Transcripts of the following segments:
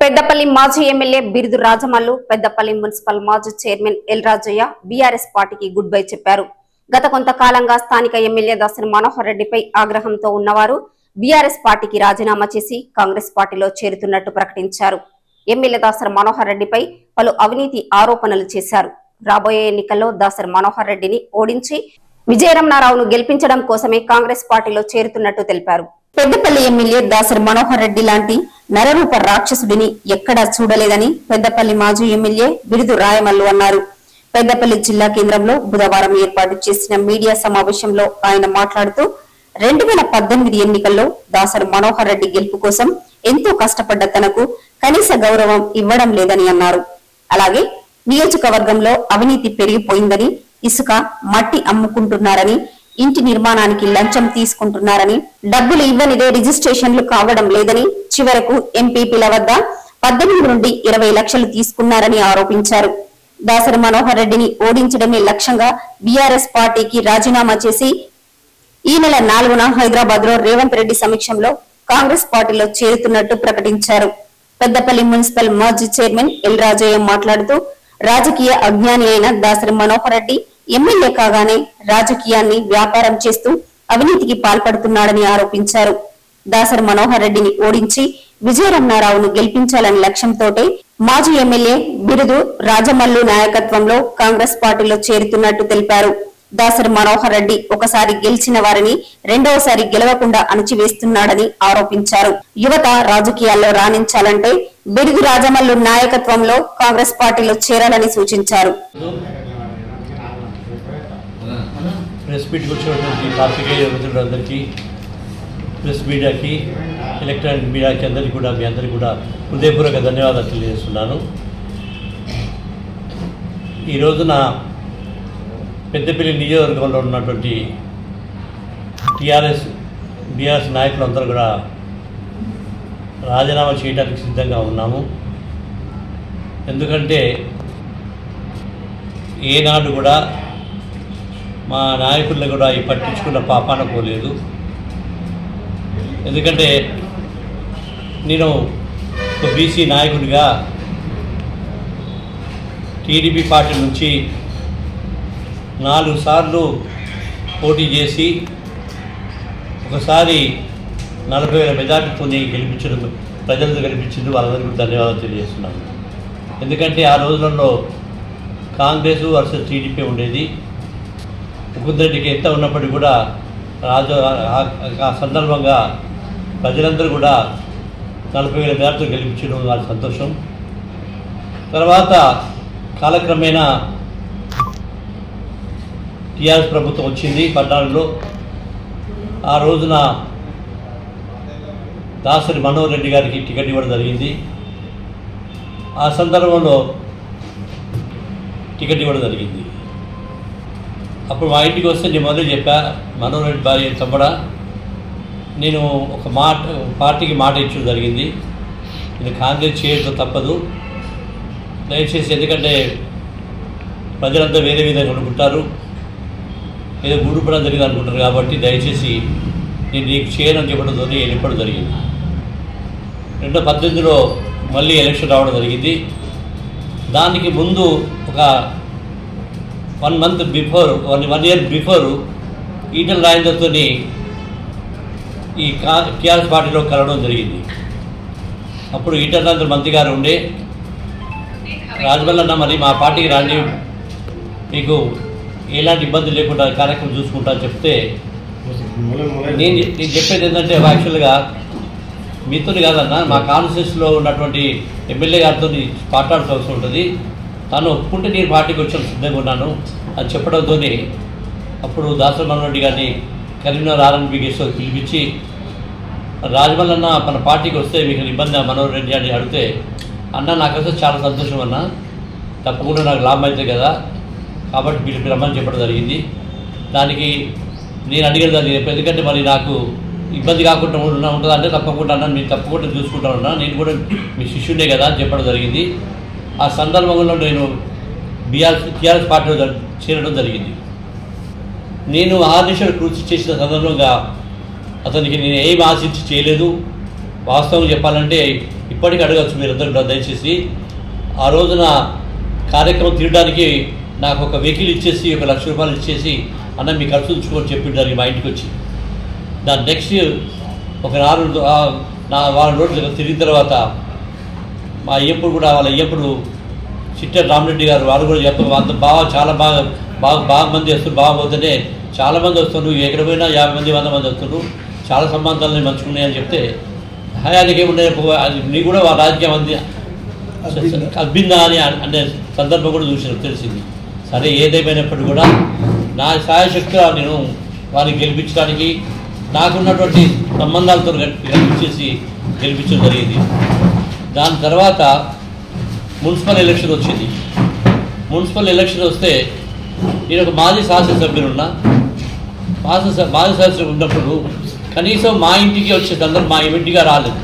పెద్దపల్లి మాజీ MLA Birudu Rajamallu Peddapalli municipal మాజీ chairman L Rajaiah BRS పార్టీకి గుడ్ బై చెప్పారు గత కొంతకాలంగా స్థానిక ఎమ్మెల్యే దాసరి మనోహర్ రెడ్డిపై ఆగ్రహంతో ఉన్నవారు బీఆర్ఎస్ పార్టీకి రాజీనామా చేసి కాంగ్రెస్ పార్టీలో చేరుతున్నట్టు ప్రకటించారు ఎమ్మెల్యే దాసరి మనోహర్ రెడ్డిపై పలు అవినీతి ఆరోపణలు చేశారు రాబోయే ఎన్నికల్లో దాసరి మనోహర్ రెడ్డిని ఓడించి విజయరమణారావును గెలిపించడం కోసమే కాంగ్రెస్ పార్టీలో చేరుతున్నట్టు తెలిపారు పెద్దపల్లి ఎమ్మెల్యే దాసరి మనోహర్ రెడ్డి లాంటి నరరూప రాక్షసుడిని ఎక్కడా చూడలేదని పెద్దపల్లి మాజీ ఎమ్మెల్యే బిరుదు రాయమల్లు అన్నారు పెద్దపల్లి జిల్లా కేంద్రంలో బుధవారం ఏర్పాటు చేసిన మీడియా సమావేశంలో ఆయన మాట్లాడుతూ రెండు వేల పద్దెనిమిది ఎన్నికల్లో దాసరి మనోహర్ రెడ్డి గెలుపు కోసం ఎంతో కష్టపడ్డ తనకు కనీస గౌరవం ఇవ్వడం లేదని అన్నారు అలాగే నియోజకవర్గంలో అవినీతి పెరిగిపోయిందని ఇసుక మట్టి అమ్ముకుంటున్నారని ఇంటి నిర్మాణానికి లంచం తీసుకుంటున్నారని డబ్బులు ఇవ్వనిదే రిజిస్ట్రేషన్లు కావడం లేదని చివరకు ఎంపీపీల వద్ద పద్దెనిమిది నుండి ఇరవై లక్షలు తీసుకున్నారని ఆరోపించారు దాసరి మనోహర్ రెడ్డిని ఓడించడమే లక్ష్యంగా బీఆర్ఎస్ పార్టీకి రాజీనామా చేసి ఈ నెల నాలుగున హైదరాబాద్ లో రేవంత్ రెడ్డి సమక్షంలో కాంగ్రెస్ పార్టీలో చేరుతున్నట్టు ప్రకటించారు పెద్దపల్లి మున్సిపల్ మాజీ చైర్మన్ ఎల్ రాజయ్య మాట్లాడుతూ రాజకీయ అజ్ఞాని అయిన దాసరి మనోహర్ రెడ్డి ఎమ్మెల్యే కాగానే రాజకీయాన్ని వ్యాపారం చేస్తూ అవినీతికి పాల్పడుతున్నాడని ఆరోపించారు దాసరి మనోహర్ రెడ్డిని ఓడించి విజయరమణారావును గెలిపించాలనే లక్ష్యంతోటే మాజీ ఎమ్మెల్యే బిరుదు రాజమల్లు నాయకత్వంలో కాంగ్రెస్ పార్టీలో చేరుతున్నట్టు తెలిపారు దాసరి మనోహర్ రెడ్డి ఒకసారి గెలిచిన వారిని రెండవసారి గెలవకుండా అణచివేస్తున్నాడని ఆరోపించారు యువత రాజకీయాల్లో రాణించాలంటే బిరుదు రాజమల్లు నాయకత్వంలో కాంగ్రెస్ పార్టీలో చేరాలని సూచించారు ప్రెస్ మీట్కి వచ్చినటువంటి పాత్రికేయ మిత్రులందరికీ ప్రెస్ మీడియాకి ఎలక్ట్రానిక్ మీడియాకి అందరికీ కూడా మీ అందరికీ కూడా హృదయపూర్వక ధన్యవాదాలు తెలియజేస్తున్నాను ఈ రోజున పెద్దపల్లి నియోజకవర్గంలో ఉన్నటువంటి టీఆర్ఎస్ బీఆర్ఎస్ నాయకులందరూ కూడా రాజీనామా చేయడానికి సిద్ధంగా ఉన్నాము ఎందుకంటే ఏనాడు కూడా మా నాయకుల్ని కూడా ఈ పట్టించుకున్న పాపాన పోలేదు ఎందుకంటే నేను ఒక బీసీ నాయకుడిగా టీడీపీ పార్టీ నుంచి నాలుగు సార్లు పోటీ చేసి ఒకసారి నలభై వేల మెజార్టీతో గెలిపించడం ప్రజలతో గెలిపించింది వాళ్ళందరికీ ధన్యవాదాలు తెలియజేస్తున్నాను ఎందుకంటే ఆ రోజులలో కాంగ్రెస్ వర్సెస్ టీడీపీ ఉండేది ముకుందరెడ్డికి ఎంత ఉన్నప్పటికీ కూడా రాజు ఆ- ఆ సందర్భంగా ప్రజలందరూ కూడా నలభై వేల మేరతో గెలిపించడం వాళ్ళ సంతోషం తర్వాత కాలక్రమేణా టీఆర్ఎస్ ప్రభుత్వం వచ్చింది పద్నాలుగులో ఆ రోజున దాసరి మనోహర్ రెడ్డి గారికి టికెట్ ఇవ్వడం జరిగింది ఆ సందర్భంలో టికెట్ ఇవ్వడం జరిగింది అప్పుడు మా ఇంటికి వస్తే నేను మొదలు చెప్పా మనోహర్ రెడ్డి భార్య తమ్ముడా నేను ఒక మాట పార్టీకి మాట ఇచ్చడం జరిగింది నేను కాంగ్రెస్ చేయడం తప్పదు దయచేసి ఎందుకంటే ప్రజలంతా వేరే విధంగా అనుకుంటారు ఏదో గూడుపడం జరిగింది అనుకుంటారు కాబట్టి దయచేసి నేను నీకు చేయనని చెప్పడంతో నేను వెళ్ళిపోవడం జరిగింది రెండో పద్దెనిమిదిలో మళ్ళీ ఎలక్షన్ రావడం జరిగింది దానికి ముందు ఒక one month before one one year before Etela రాజేందర్తో ఈ కా టీఆర్ఎస్ పార్టీలో కలవడం జరిగింది అప్పుడు ఈటల రాజేందర్ మంత్రి గారు ఉండే రాజమల్లన్న మరి మా పార్టీకి రాండి మీకు ఎలాంటి ఇబ్బంది లేకుండా కార్యక్రమం చూసుకుంటా అని చెప్తే నేను నేను చెప్పేది ఏంటంటే యాక్చువల్గా మీతో కాదన్నా మా కాన్స్టిట్యూన్సీలో ఉన్నటువంటి ఎమ్మెల్యే గారితో మాట్లాడాల్సిన అవసరం ఉంటుంది తను ఒప్పుకుంటే నేను పార్టీకి వచ్చాను సిద్ధంగా ఉన్నాను అని చెప్పడంతో అప్పుడు దాసరి మనోహర్ రెడ్డి గారిని కరీంనగర్ ఆర్ఎన్బి గెస్ట్ హౌస్ పిలిపించి రాజమల్లన్న మన పార్టీకి వస్తే మీకు ఇబ్బంది మనోహర్ రెడ్డి అని అడిగితే అన్న నాకైతే చాలా సంతోషం అన్న తప్పకుండా నాకు లాభం అవుతుంది కదా కాబట్టి మీరు రమ్మని చెప్పడం జరిగింది దానికి నేను అడిగిన దాన్ని చెప్పాను. ఎందుకంటే మరి నాకు ఇబ్బంది కాకుండా ఉన్నా ఉంటుందా అంటే తప్పకుండా అన్న నేను తప్పకుండా చూసుకుంటా ఉన్నా నేను కూడా మీ శిష్యుడే కదా అని చెప్పడం జరిగింది ఆ సందర్భంలో నేను బీఆర్ఎస్ టీఆర్ఎస్ పార్టీలో జరి- చేరడం జరిగింది నేను ఆదేశాలు కృషి చేసిన సందర్భంగా అతనికి నేను ఏం ఆశించి చేయలేదు వాస్తవం చెప్పాలంటే ఇప్పటికీ అడగచ్చు మీరందరూ కూడా దయచేసి ఆ రోజున కార్యక్రమం తీయడానికి నాకు ఒక వెహికల్ ఇచ్చేసి ఒక లక్ష రూపాయలు ఇచ్చేసి అన్న మీ ఖర్చు ఉంచుకొని చెప్పిండారు మా ఇంటికి వచ్చి దాని నెక్స్ట్ ఒక నాలుగు ఆ, నా వారం రోజులు తిరిగిన తర్వాత మా అయ్యప్పుడు కూడా వాళ్ళ అయ్యప్పుడు చిట్టర్ రామరెడ్డి గారు వాళ్ళు కూడా చెప్పారు అంత బాగా చాలా బాగా బాగా బాగా మంది వస్తారు బాగా పోతేనే చాలా మంది వస్తారు ఎక్కడ పోయినా యాభై మంది వంద మంది వస్తారు చాలా సంబంధాలు మంచుకున్నాయని చెప్తే హయానికి ఏమున్నాయి అది నీ కూడా ఆ రాజకీయం అంది అబ్బిందా అని అనే సందర్భం కూడా చూసిన తెలిసింది సరే ఏదేమైనప్పటికీ కూడా నా సాయశక్తిగా నేను వారిని గెలిపించడానికి నాకున్నటువంటి సంబంధాలతో గెలిపించేసి గెలిపించడం జరిగింది దాని తర్వాత మున్సిపల్ ఎలక్షన్ వచ్చింది మున్సిపల్ ఎలక్షన్ వస్తే నేను ఒక మాజీ శాసనసభ్యులున్నా మాజీ స- మాజీ శాసనసభ్యులు ఉన్నప్పుడు కనీసం మా ఇంటికి వచ్చే సందర్భం మా ఇంటిగా రాలేదు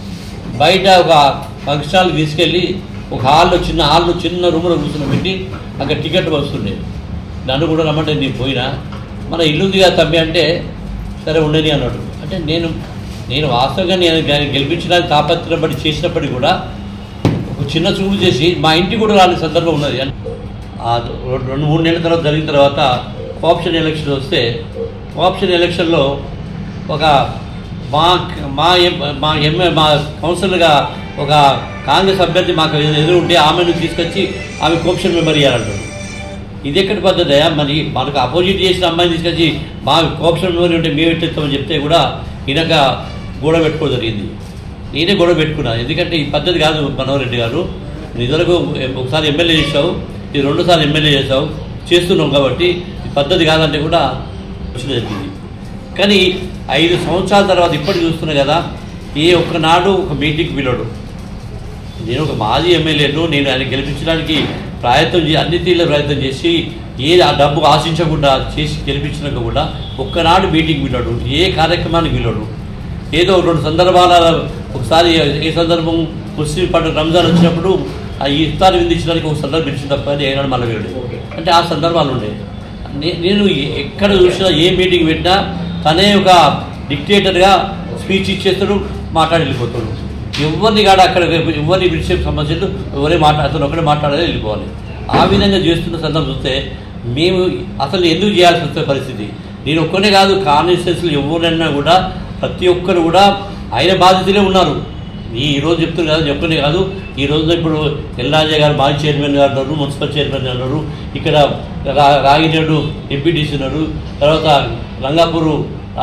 బయట ఒక ఫంక్షన్ హాల్కి తీసుకెళ్ళి ఒక హాల్లో చిన్న హాల్లో చిన్న రూమ్లో కూర్చుని పెట్టి అక్కడ టికెట్ వస్తుండే నన్ను కూడా రమ్మంటే నేను పోయినా మన ఇల్లుందిగా తమ్మి అంటే సరే ఉండని అన్నాడు అంటే నేను నేను వాస్తవంగా నేను గె- గెలిపించడానికి తాపత్రపడి చేసినప్పటికీ కూడా ఒక చిన్న చూపు చేసి మా ఇంటికి కూడా రాని సందర్భం ఉన్నది ఆ రెండు రెండు మూడు నెలల తర్వాత జరిగిన తర్వాత కోఆప్షన్ ఎలక్షన్ వస్తే కోఆప్షన్ ఎలక్షన్లో ఒక మా మా ఎం మా ఎంఏ మా కౌన్సిలర్గా ఒక కాంగ్రెస్ అభ్యర్థి మాకు ఎదురు ఉంటే ఆమెను తీసుకొచ్చి ఆమె కోఆప్షన్ మెంబర్ ఇవ్వాలంటారు ఇది ఎక్కడి పద్ధతి మరి మనకు అపోజిట్ చేసిన అమ్మాయిని తీసుకొచ్చి మా కోఆప్షన్ మెంబర్ ఉంటే మేము ఎట్టిస్తామని చెప్తే కూడా ఈయనక గొడవ పెట్టుకోవడం జరిగింది నేనే గొడవ పెట్టుకున్నా ఎందుకంటే ఈ పద్ధతి కాదు మనోహర్ రెడ్డి గారు నువ్వు ఇదివరకు ఒకసారి ఎమ్మెల్యే చేసావు ఇది రెండోసారి ఎమ్మెల్యే చేసావు చేస్తున్నావు కాబట్టి ఈ పద్ధతి కాదంటే కూడా వచ్చిన జరిగింది కానీ ఐదు సంవత్సరాల తర్వాత ఇప్పటికి చూస్తున్నా కదా ఏ ఒక్కనాడు ఒక మీటింగ్కి పిలవడు నేను ఒక మాజీ ఎమ్మెల్యేను నేను ఆయన గెలిపించడానికి ప్రయత్నం చే అన్ని తీళ్ళ ప్రయత్నం చేసి ఏ ఆ డబ్బు ఆశించకుండా చేసి గెలిపించినాక కూడా ఒక్కనాడు మీటింగ్ పిలవడు ఏ కార్యక్రమానికి పిలవడు ఏదో రెండు సందర్భాల ఒకసారి ఏ సందర్భం ముస్లిం పండుగ రంజాన్ వచ్చినప్పుడు ఆ ఇఫ్తార్ విందించడానికి ఒక సందర్భం ఇచ్చిన తప్ప అని ఏనాడు మళ్ళీ వెళ్ళడు అంటే ఆ సందర్భాలు ఉండే నే- నేను ఎక్కడ చూసినా ఏ మీటింగ్ పెట్టినా తనే ఒక డిక్టేటర్గా స్పీచ్ ఇచ్చేస్తాడు మాట్లాడి వెళ్ళిపోతాడు ఎవరిని కాడ అక్కడ ఎవరిని పిలిచే సమస్యలు ఎవరే మాట్లాడుతారు ఒకటే మాట్లాడాలి వెళ్ళిపోవాలి ఆ విధంగా చేస్తున్న సందర్భం చూస్తే మేము అసలు ఎందుకు చేయాల్సి వస్తే పరిస్థితి నేను ఒక్కనే కాదు కాన్స్టిట్యూన్సీలు ఎవరైనా కూడా ప్రతి ఒక్కరు కూడా ఆయన బాధితులే ఉన్నారు ఈ ఈ రోజు చెప్తున్నారు కదా చెప్పనే కాదు ఈ రోజు ఇప్పుడు ఎల్లాజయ్య గారు మాజీ చైర్మన్ గారు ఉన్నారు మున్సిపల్ చైర్మన్ గారు ఉన్నారు ఇక్కడ రా రాగినేడు ఎంపీటీసీ ఉన్నారు తర్వాత రంగాపూర్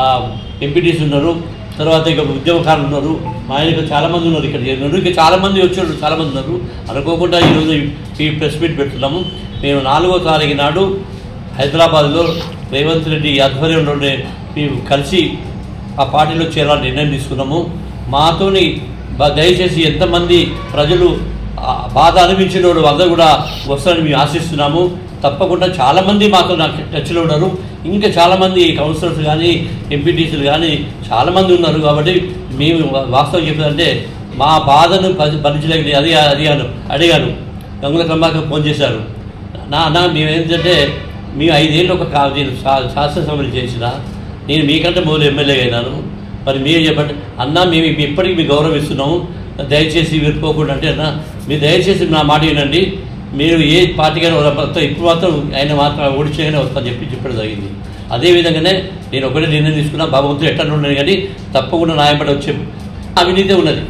ఎంపీటీసీ ఉన్నారు తర్వాత ఇక ఉద్యమకారులు ఉన్నారు మా ఆయనకు చాలా మంది ఉన్నారు ఇక్కడ ఉన్నారు ఇక చాలా మంది వచ్చారు చాలా మంది ఉన్నారు అనుకోకుండా ఈరోజు ఈ ప్రెస్ మీట్ పెడుతున్నాము మేము నాలుగో తారీఖు నాడు హైదరాబాద్లో రేవంత్ రెడ్డి ఆధ్వర్యంలో మేము కలిసి ఆ పార్టీలో చేరాలని నిర్ణయం తీసుకున్నాము మాతోని బ- దయచేసి ఎంతమంది ప్రజలు ఆ బాధ అనిపించిన వాళ్ళు అందరూ కూడా వస్తారని మేము ఆశిస్తున్నాము తప్పకుండా చాలామంది మాతో నాకు టచ్లో ఉన్నారు ఇంకా చాలామంది కౌన్సిలర్స్ కానీ ఎంపీటీసీలు కానీ చాలామంది ఉన్నారు కాబట్టి మేము వా- వాస్తవం చెప్పేదంటే మా బాధను భ- భరించలేక అది అడిగాను అడిగాను గంగుల క్రమాక ఫోన్ చేశారు నా నా మేమేంటంటే మేము ఐదేళ్ళు ఒక కా- నేను శా- శాసనసభలు చేసిన నేను మీకంటే మొదలు ఎమ్మెల్యే అయినాను మరి మీరు చెప్పండి అన్నా మేము మీ- ఇప్పటికీ మీకు గౌరవిస్తున్నాము దయచేసి విడిపోకుండా అంటే అన్న మీరు దయచేసి నా మాట వినండి మీరు ఏ పార్టీకైనా వస్తా ఇప్పుడు మాత్రం ఆయన మాత్రం ఓడిచేయగానే వస్తా చెప్పి చెప్పడం జరిగింది అదే విధంగానే నేను ఒకటే నిర్ణయం తీసుకున్నా భగవంతుడు ఎట్లా ఉండదు కానీ తప్పకుండా నాయపడి వచ్చే అవినీతి ఉన్నది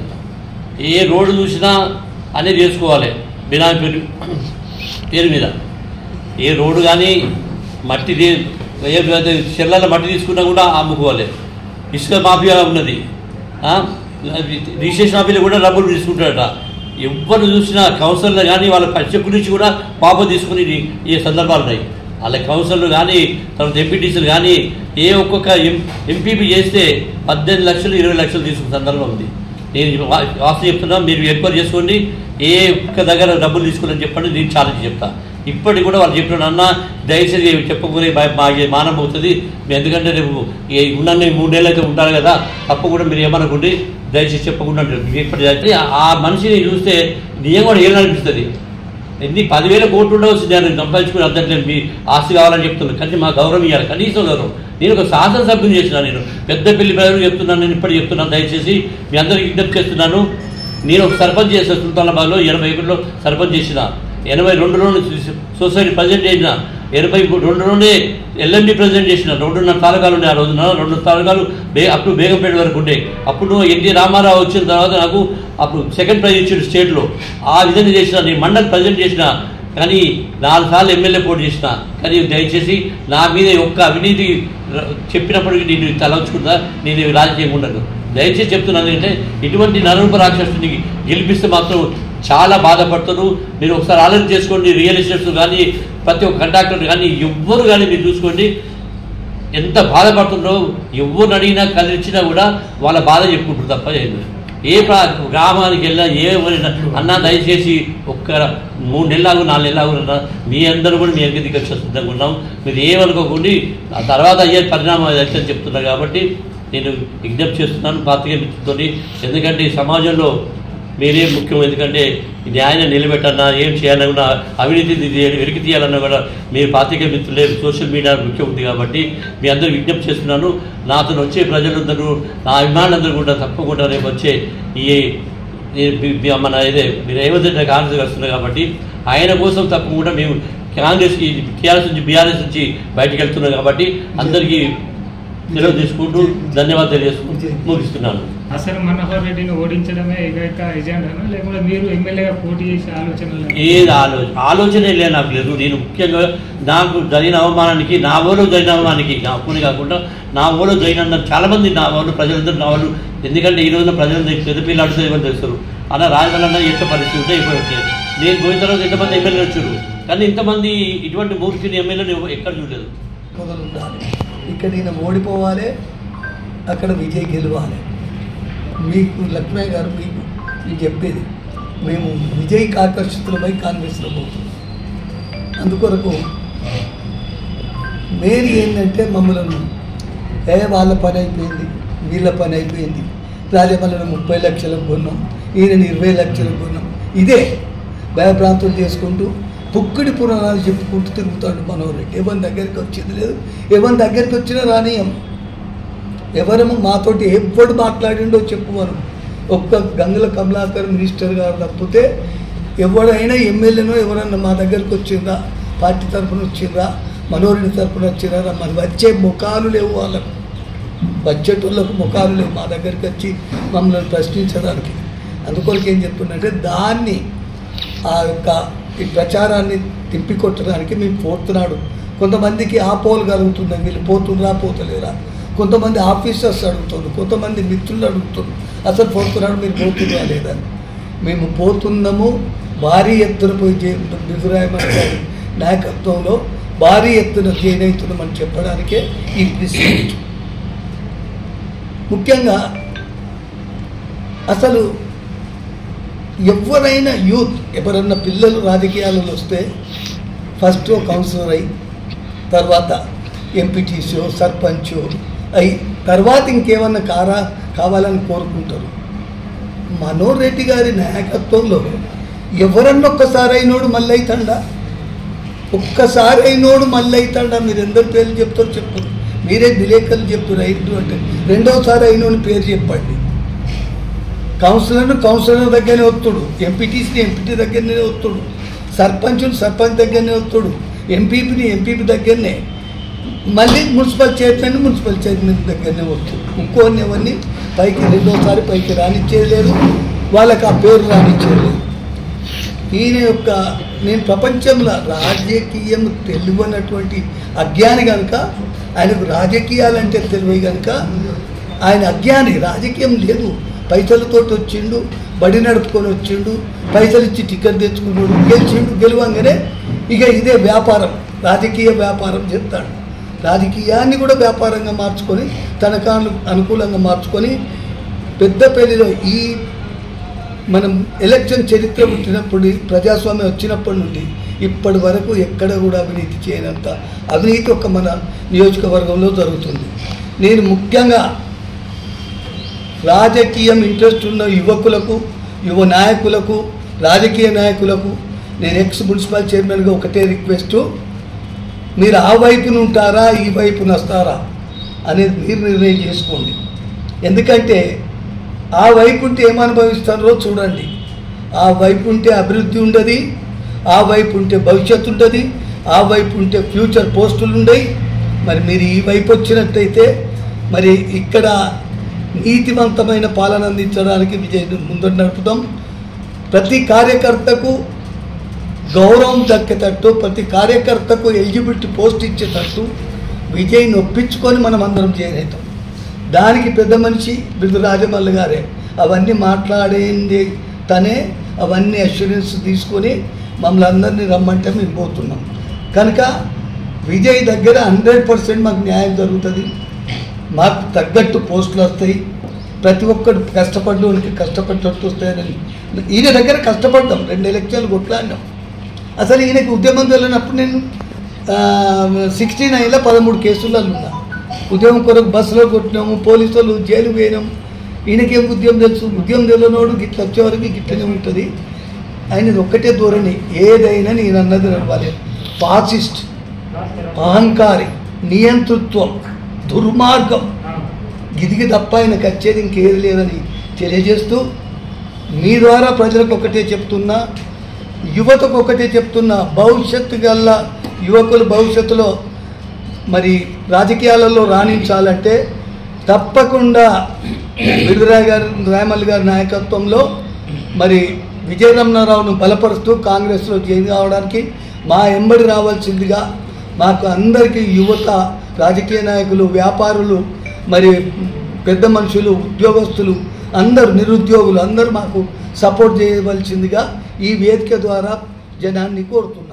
ఏ రోడ్డు చూసినా అన్నీ చేసుకోవాలి బినామీ పేరు పేరు మీద ఏ రోడ్డు కానీ మట్టి తీ- ఏ చెర్లలో మట్టి తీసుకున్నా కూడా అమ్ముకోవాలి ఇసుక మాఫియా ఉన్నది ఆ? రిజిస్ట్రేషన్ ఆఫీలో కూడా డబ్బులు తీసుకుంటాడట ఎవరు చూసినా కౌన్సిలర్లు కానీ వాళ్ళ పచ్చ గురించి కూడా పాప తీసుకుని ఈ- ఈ సందర్భాలు ఉన్నాయి వాళ్ళ కౌన్సిలర్లు కానీ తర్వాత ఎంపీటీసీలు కానీ ఏ ఒక్కొక్క ఎం ఎంపీపీ చేస్తే పద్దెనిమిది లక్షలు ఇరవై లక్షలు తీసుకున్న సందర్భం ఉంది నేను వా- వాస్తవం చెప్తున్నా మీరు ఎంక్వైరీ చేసుకోండి ఏ ఒక్క దగ్గర డబ్బులు తీసుకోవాలని చెప్పండి నేను ఛాలెంజ్ చెప్తా ఇప్పటికి కూడా వాళ్ళు చెప్పిన అన్న దయచేసి చెప్పకూరే మా మానం అవుతుంది మీ ఎందుకంటే రేపు ఈ ఉన్న మూడు నెలలు అయితే ఉంటారు కదా తప్పకుండా మీరు ఏమనుకోండి దయచేసి చెప్పకుండా అంటారు. మీరు ఎప్పటి అయితే ఆ మనిషిని చూస్తే నిజం కూడా ఏమనిపిస్తుంది ఎన్ని పదివేల కోట్లు ఉండవచ్చు నేను సంపాదించుకుని అద్దట్లేదు మీ ఆస్తి కావాలని చెప్తున్నాను కానీ మా గౌరవం ఇవ్వాలి కనీసం గౌరవం నేను ఒక శాసనసభ్యుని చేసిన నేను పెద్ద పెళ్లి ప్రజలు చెప్తున్నాను నేను ఇప్పటికి చెప్తున్నాను దయచేసి మీ అందరికీ విజ్ఞప్తి చేస్తున్నాను నేను ఒక సర్పంచ్ చేసిన సుల్తానాబాద్లో ఎనభై ఒకటిలో సర్పంచ్ చేసిన ఎనభై రెండులో సొసైటీ ప్రెసిడెంట్ చేసిన ఎనభై రెండు నుండి ఎల్ఎండి ప్రెసిడెంట్ చేసిన రెండున్నర తాలకాలు ఉన్నాయి ఆ రోజున రెండు తాలకాలు బే అప్ టు బేగంపేట వరకు ఉండే అప్పుడు ఎన్టీ రామారావు వచ్చిన తర్వాత నాకు అప్పుడు సెకండ్ ప్రైజ్ ఇచ్చాడు స్టేట్లో ఆ విధంగా చేసిన నేను మండల్ ప్రెసిడెంట్ చేసిన కానీ నాలుగు సార్లు ఎమ్మెల్యే పోటీ చేసిన కానీ దయచేసి నా మీద ఒక్క అవినీతి ర- చెప్పినప్పటికీ నేను తలంచుకుంటా నేను రాజకీయం ఉండను దయచేసి చెప్తున్నాను ఏంటంటే ఇటువంటి నరూప రాక్షసుని గెలిపిస్తే మాత్రం చాలా బాధపడతారు మీరు ఒకసారి ఆలోచన చేసుకోండి రియల్ ఎస్టేట్స్ కానీ ప్రతి ఒక్క కంట్రాక్టర్ కానీ ఎవ్వరు కానీ మీరు చూసుకోండి ఎంత బాధపడుతుందో ఎవరిని అడిగినా కదిలిచ్చినా కూడా వాళ్ళ బాధ చెప్పుకుంటారు తప్ప ఏం లేదు. ఏ ప్రా గ్రామానికి వెళ్ళినా ఏ ఊరినా అన్నా దయచేసి ఒక్క మూడు నెలలాగు నాలుగు నెలలాగు ఉన్నా మీ అందరూ కూడా మీ ఎగ్గ దిగ సిద్ధంగా ఉన్నాం మీరు ఏమనుకోకుండా ఆ తర్వాత అయ్యే పరిణామం అది అయితే చెప్తున్నారు కాబట్టి నేను విజ్ఞప్తి చేస్తున్నాను పాత్రికేయ మిత్రులతోని ఎందుకంటే ఈ సమాజంలో మీరే ముఖ్యం ఎందుకంటే ఈ న్యాయాన్ని నిలబెట్టన్నా ఏం చేయాలన్నా అవినీతి వెలికి తీయాలన్నా కూడా మీరు పాత్రికేయ మిత్రులే సోషల్ మీడియా ముఖ్యం ఉంది కాబట్టి మీ అందరూ విజ్ఞప్తి చేస్తున్నాను నాతో వచ్చే ప్రజలందరూ నా అభిమానులందరూ కూడా తప్పకుండా రేపు వచ్చే ఈ ఈ బి- బి- మన ఇదే మీరు ఏమైతే కాంగ్రెస్ వస్తున్నారు కాబట్టి ఆయన కోసం తప్పకుండా మేము కాంగ్రెస్కి టీఆర్ఎస్ నుంచి బీఆర్ఎస్ నుంచి బయటకు వెళ్తున్నాం కాబట్టి అందరికీ నిలవ తీసుకుంటూ ధన్యవాదాలు తెలియజేసుకుంటూ ముగిస్తున్నాను అసలు మనోహర్ రెడ్డిని ఓడించడమే ఏకైక ఎజెండాను లేకుంటే మీరు ఎమ్మెల్యేగా పోటీ చేసే ఆలోచనలు ఏది ఆలోచన ఆలోచనే లేదు నాకు లేదు నేను ముఖ్యంగా నాకు జరిగిన అవమానానికి నా ఊళ్ళో జరిగిన అవమానానికి నా ఒక్కని కాకుండా నా ఊళ్ళో జరిగిన చాలా మంది నా వాళ్ళు ప్రజలందరూ నా వాళ్ళు ఎందుకంటే ఈ రోజున ప్రజలందరూ పెద్ద పిల్లాడితే ఎవరు తెలుస్తారు అలా రాజధాని ఎంత పరిస్థితి ఉంటే అయిపోయి నేను పోయిన తర్వాత ఎంతమంది ఎమ్మెల్యేలు వచ్చారు కానీ ఇంతమంది ఇటువంటి మూర్తిని ఎమ్మెల్యేలు ఎక్కడ చూడలేదు మొదలు ఉండాలి ఇక్కడ ఈయన ఓడిపోవాలి అక్కడ విజయ్ గెలవాలి మీకు లక్ష్మయ్య గారు మీకు నేను చెప్పేది మేము విజయ్ ఆకర్షితులపై కాంగ్రెస్లో పోతున్నాం అందుకొరకు మెయిన్ ఏంటంటే మమ్మల్ని ఏ వాళ్ళ పని అయిపోయింది వీళ్ళ పని అయిపోయింది రాజమల్లను ముప్పై లక్షలకు కొన్నాం ఈయన ఇరవై లక్షలకు కొన్నాం ఇదే భయభ్రాంతులు చేసుకుంటూ పుక్కుడి పురాణాలు చెప్పుకుంటూ తిరుగుతాడు మనోరెడ్డి ఎవరి దగ్గరికి వచ్చింది లేదు ఎవరి దగ్గరికి వచ్చినా రానియం ఎవరము మాతోటి ఎప్పుడు మాట్లాడిండో చెప్పు మనం ఒక్క గంగుల కమలాకర్ మినిస్టర్ గారు తప్పితే ఎవడైనా ఎమ్మెల్యేనో ఎవరన్నా మా దగ్గరికి వచ్చిందా పార్టీ తరఫున వచ్చిందా మనోరెడ్డి తరఫున వచ్చిందా మరి వచ్చే ముఖాలు లేవు వాళ్ళకు వచ్చేటోళ్ళకు ముఖాలు లేవు మా దగ్గరికి వచ్చి మమ్మల్ని ప్రశ్నించడానికి అందుకొరకు ఏం చెప్తున్నంటే దాన్ని ఆ యొక్క ఈ ప్రచారాన్ని తిప్పికొట్టడానికి మేము పోతున్నాడు కొంతమందికి ఆ పోలు కలుగుతుంది వీళ్ళు పోతుండ్రా పోతలేరా కొంతమంది ఆఫీసర్స్ అడుగుతున్నారు కొంతమంది మిత్రులు అడుగుతున్నారు అసలు పోతున్నాడు మీరు పోతుందా లేదా మేము పోతున్నాము భారీ ఎత్తున పోయి జే- బిజురాయమన్ గారి నాయకత్వంలో భారీ ఎత్తున జైన్ అవుతున్నామని చెప్పడానికే ఈ ప్రెస్ మీట్. ముఖ్యంగా అసలు ఎవరైనా యూత్ ఎవరన్నా పిల్లలు రాజకీయాలలో వస్తే ఫస్ట్ కౌన్సిలర్ అయి తర్వాత ఎంపీటీసీ సర్పంచ్ అయి తర్వాత ఇంకేమన్నా కారా కావాలని కోరుకుంటారు మనోహర్ రెడ్డి గారి నాయకత్వంలో ఎవరన్నా ఒక్కసారి అయినోడు మళ్ళీ అవుతాడా ఒక్కసారి అయినోడు మళ్ళీ అవుతాడా మీరు ఎందరు పేర్లు చెప్తారు చెప్పరు మీరే విలేకరులు చెప్తారు ఐదు అంటే రెండోసారి అయినోని పేరు చెప్పండి కౌన్సిలర్ను కౌన్సిలర్ దగ్గరనే వస్తుడు ఎంపీటీసీని ఎంపీటీ దగ్గరనే వస్తుడు సర్పంచుని సర్పంచ్ దగ్గరనే వస్తుడు ఎంపీపీని ఎంపీపీ దగ్గరనే మళ్ళీ మున్సిపల్ చైర్మన్ మున్సిపల్ చైర్మన్ దగ్గరనే వస్తుంది ఇంకోని ఎవరిని పైకి రెండోసారి పైకి రానిచ్చేది లేదు వాళ్ళకి ఆ పేరు రానిచ్చేది లేదు ఈయన యొక్క నేను ప్రపంచంలో రాజకీయం తెలివనటువంటి అజ్ఞాని కనుక ఆయనకు రాజకీయాలంటే తెలివి కనుక ఆయన అజ్ఞాని రాజకీయం లేదు పైసలతో వచ్చిండు బడి నడుపుకొని వచ్చిండు పైసలు ఇచ్చి టికెట్ తెచ్చుకున్నాడు గెలిచిండు గెలవంగానే ఇక ఇదే వ్యాపారం రాజకీయ వ్యాపారం చెప్తాడు రాజకీయాన్ని కూడా వ్యాపారంగా మార్చుకొని తనకు అను- అనుకూలంగా మార్చుకొని పెద్దపల్లిలో ఈ మనం ఎలక్షన్ చరిత్ర పుట్టినప్పుడు ప్రజాస్వామ్యం వచ్చినప్పటి నుండి ఇప్పటి వరకు ఎక్కడ కూడా అవినీతి చేయనంత అవినీతి ఒక మన నియోజకవర్గంలో జరుగుతుంది నేను ముఖ్యంగా రాజకీయం ఇంట్రెస్ట్ ఉన్న యువకులకు యువ నాయకులకు రాజకీయ నాయకులకు నేను ఎక్స్ మున్సిపల్ చైర్మన్గా ఒకటే రిక్వెస్ట్ మీరు ఆ వైపున ఉంటారా ఈ వైపున వస్తారా అనేది మీరు నిర్ణయం చేసుకోండి ఎందుకంటే ఆ వైపు ఉంటే ఏమనుభవిస్తారో చూడండి ఆ వైపు ఉంటే అభివృద్ధి ఉండదు ఆ వైపు ఉంటే భవిష్యత్తు ఉంటుంది ఆ వైపు ఉంటే ఫ్యూచర్ పోస్టులు ఉండయి మరి మీరు ఈ వైపు వచ్చినట్టయితే మరి ఇక్కడ నీతివంతమైన పాలన అందించడానికి విజయ్ ముందు నడుపుతాం ప్రతి కార్యకర్తకు గౌరవం దక్కేటట్టు ప్రతి కార్యకర్తకు ఎలిజిబిలిటీ పోస్ట్ ఇచ్చేటట్టు విజయ్ని ఒప్పించుకొని మనం అందరం చేరేతాం దానికి పెద్ద మనిషి బిరుదు రాజమల్లి గారే అవన్నీ మాట్లాడేది తనే అవన్నీ అష్యూరెన్స్ తీసుకొని మమ్మల్ని అందరినీ రమ్మంటే మేము పోతున్నాం కనుక విజయ్ దగ్గర హండ్రెడ్ పర్సెంట్ మాకు న్యాయం జరుగుతుంది మాకు తగ్గట్టు పోస్టులు వస్తాయి ప్రతి ఒక్కరు కష్టపడ్డానికి కష్టపడ్డట్టు వస్తాయని ఈయన దగ్గర కష్టపడ్డాం రెండు ఎలక్షన్లు కొట్లాడినాం అసలు ఈయనకి ఉద్యమం వెళ్ళినప్పుడు నేను సిక్స్టీ నైన్లో పదమూడు కేసులలో ఉన్నా ఉద్యమం కొరకు బస్సులో కొట్టినాము పోలీసు వాళ్ళు జైలు పోయినాం ఈయనకేం ఉద్యమం తెలుసు ఉద్యమం తెలియనోడు గిట్ల వచ్చేవరకు గిట్లనే ఉంటుంది ఆయనది ఒక్కటే ధోరణి ఏదైనా నేను అన్నది నడవాలి ఫాసిస్ట్ అహంకారి నియంతృత్వం దుర్మార్గం గిదిగి తప్ప ఆయనకు వచ్చేది ఇంకేది లేదని తెలియజేస్తూ మీ ద్వారా ప్రజలకు ఒకటే చెప్తున్నా యువతకు ఒకటే చెప్తున్నా భవిష్యత్తు గల్ల యువకులు భవిష్యత్తులో మరి రాజకీయాలలో రాణించాలంటే తప్పకుండా విడుదరాయ్ గారి రాయమల్లి గారి నాయకత్వంలో మరి విజయరమణారావును బలపరుస్తూ కాంగ్రెస్లో జాయిన్ కావడానికి మా ఎంబడి రావాల్సిందిగా మాకు అందరికీ యువత రాజకీయ నాయకులు వ్యాపారులు మరి పెద్ద మనుషులు ఉద్యోగస్తులు అందరు నిరుద్యోగులు అందరూ మాకు సపోర్ట్ చేయవలసిందిగా ఈ వేదిక ద్వారా జనాన్ని కోరుతున్నాను